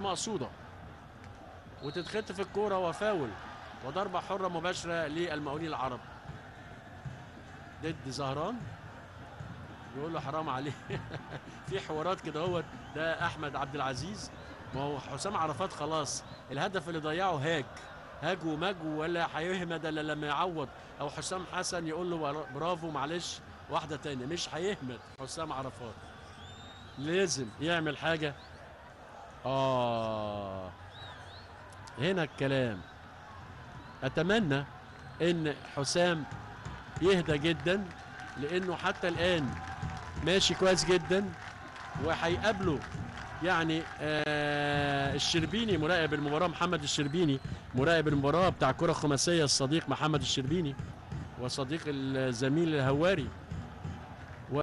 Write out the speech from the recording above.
غير مقصوده وتتخطف الكوره وفاول وضربه حره مباشره للمقاولين العرب ضد زهران يقول له حرام عليه في حوارات كده هو ده احمد عبد العزيز ما هو حسام عرفات خلاص الهدف اللي ضيعه هاج هاج وماج ولا هيهمد الا لما يعوض او حسام حسن يقول له برافو معلش واحده تانية مش هيهمد حسام عرفات لازم يعمل حاجه اه هنا الكلام اتمنى ان حسام يهدى جدا لانه حتى الان ماشي كويس جدا وهيقابله يعني آه الشربيني مراقب المباراه محمد الشربيني مراقب المباراه بتاع كره خماسيه الصديق محمد الشربيني وصديق الزميل الهواري